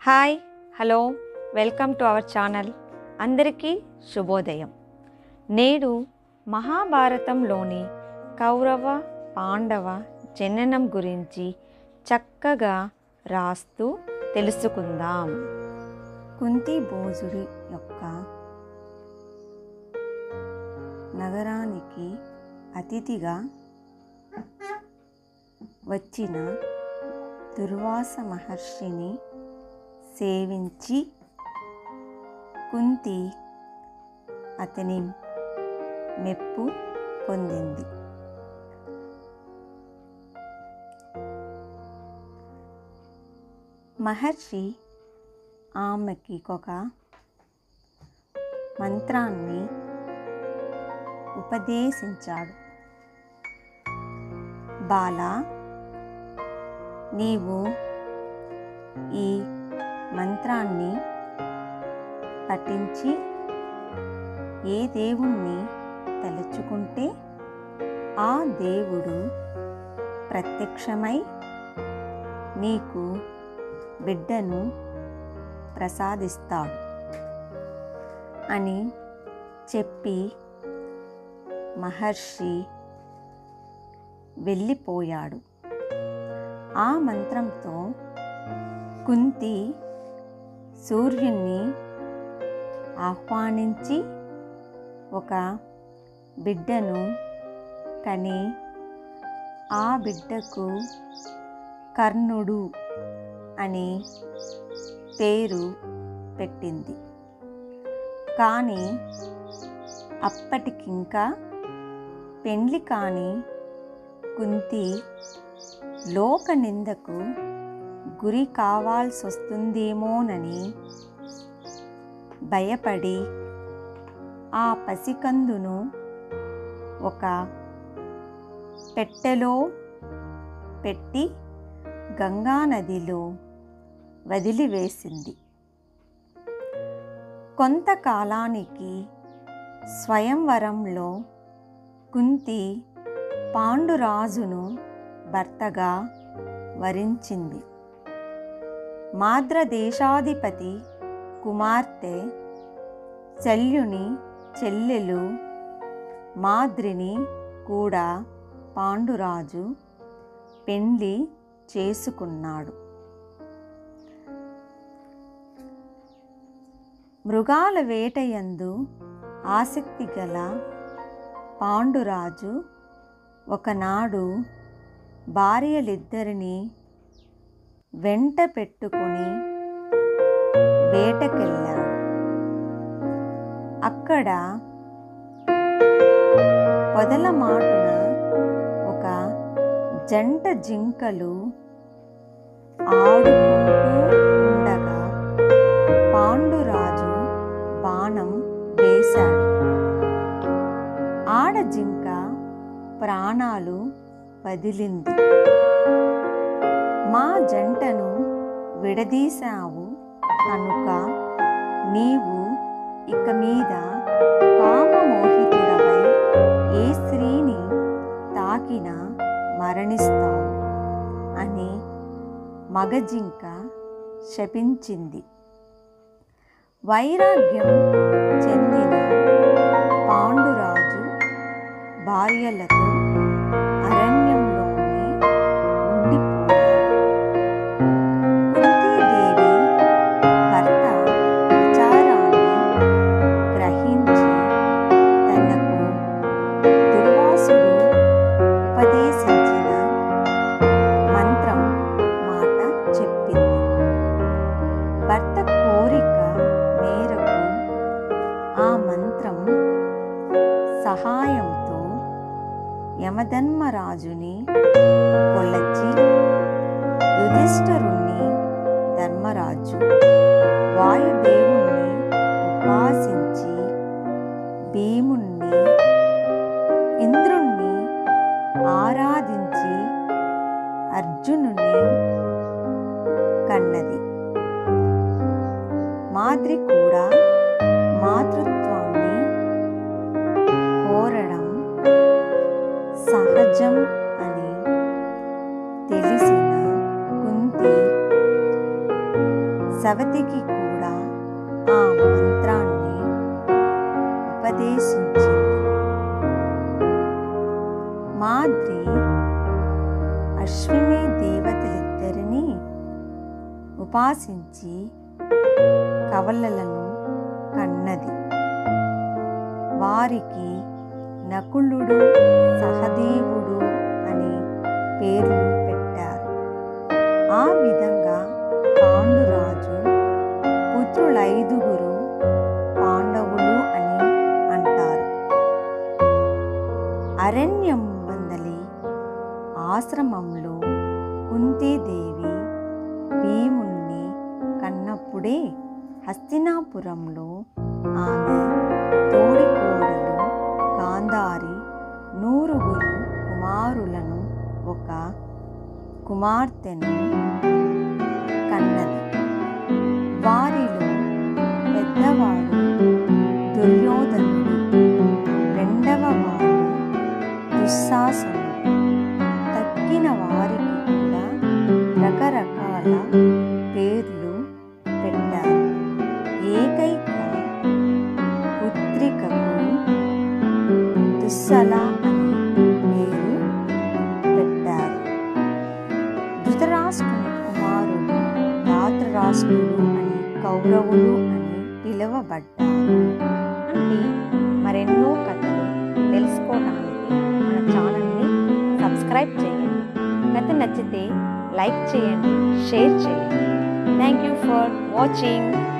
hi hello welcome to our channel అందరికీ శుభోదయం నేడు మహాభారతంలోని కౌరవ పాండవ జననం గురించి చక్కగా రాస్తూ తెలుసుకుందాం కుంతి భోజుడి యొక్క నగరానికి అతిథిగా వచ్చిన దుర్వాస మహర్షిని సేవించి కుంతి అతని మెప్పు పొందింది మహర్షి ఆమెకి ఒక మంత్రాన్ని ఉపదేశించాడు బాల నీవు ఈ మంత్రాన్ని పఠించి ఏ దేవుణ్ణి తలుచుకుంటే ఆ దేవుడు ప్రత్యక్షమై నీకు బిడ్డను ప్రసాదిస్తాడు అని చెప్పి మహర్షి వెళ్ళిపోయాడు ఆ మంత్రంతో కుంతి సూర్యుణ్ణి ఆహ్వానించి ఒక బిడ్డను కని ఆ బిడ్డకు కర్ణుడు అని పేరు పెట్టింది కానీ అప్పటికింకా పెండ్లి కాని కుంతి లోక నిందకు గురి కావాల్సి వస్తుందేమోనని భయపడి ఆ పసికందును ఒక పెట్టెలో పెట్టి గంగానదిలో వదిలివేసింది కొంతకాలానికి స్వయంవరంలో కుంతి పాండురాజును భర్తగా వరించింది మాద్రదేశాధిపతి కుమార్తె శల్యుని చెల్లెలు మాద్రిని కూడా పాండురాజు పెండ్లి చేసుకున్నాడు మృగాల వేటయందు ఆసక్తి గల పాండురాజు ఒకనాడు భార్యలిద్దరిని వెంట పెట్టుకుని వేటకెళ్ళాడు అక్కడ పొదల మాటున ఒక జంట జింకలు ఆడుకుంటూ ఉండగా పాండురాజు బాణం వేశాడు ఆడ జింక ప్రాణాలు వదిలింది మా జంటను విడదీశావు కనుక నీవు ఇక మీద కామమోహితుడవై ఏ స్త్రీని తాకినా మరణిస్తావు అని మగజింక శపించింది వైరాగ్యం చెందిన పాండురాజు భార్యలతో అరణ్యంలోనే ఉండిపోయాడు కుంతీదేవి భర్త విచారాన్ని గ్రహించి తనకు దుర్వాసుడు ఉపదేశించిన మంత్రం మాట చెప్పింది భర్త కోరిక మేరకు ఆ మంత్రం సహాయంతో యమధర్మరాజుని కొలచి యుధిష్ఠరుణ్ణి ధర్మరాజు వాయుదేవుణ్ణి ఉపాసించి భీముణ్ణి ఇంద్రుణ్ణి ఆరాధించి అర్జునుని కన్నది మాద్రి కూడా మాతృత్వాన్ని కోరడం సహజం అని తెలిసిన కుంతి సవతికి కూడా ఆ మంత్రాన్ని ఉపదేశించింది మాద్రి అశ్విని దేవతలిద్దరినీ ఉపాసించి కవలలను కన్నది వారికి నకులుడు సహదేవుడు అని పేర్లు పెట్టారు ఆ విధంగా పాండురాజు పుత్రులైదుగురు పాండవులు అని అంటారు అరణ్యం మందలి ఆశ్రమంలో కుంతీదేవి భీముణ్ణి కన్నప్పుడే హస్తినాపురంలో ఆమె తోడికోడలు గాంధారి నూరుగురు కుమారులను ఒక కుమార్తెను కన్నది వారిలో పెద్దవాడు దుర్యోధనుడు రెండవ వాడు దుశ్శాసనుడు తక్కిన వారికి కూడా రకరకాల పేర్లు పెట్టారు ఏకైక పుత్రికకు దుస్సల అని పేరు పెట్టారు ధృతరాష్ట్రుని కుమారుడు రాత్రరాష్ట్రుడు అని కౌరవులు అని పిలువబడ్డారు అంటే మరెన్నో కథలు తెలుసుకోవడానికి మన ఛానల్ని సబ్స్క్రైబ్ చేయండి కథ నచ్చితే లైక్ చేయండి షేర్ చేయండి థ్యాంక్ యూ ఫర్ వాచింగ్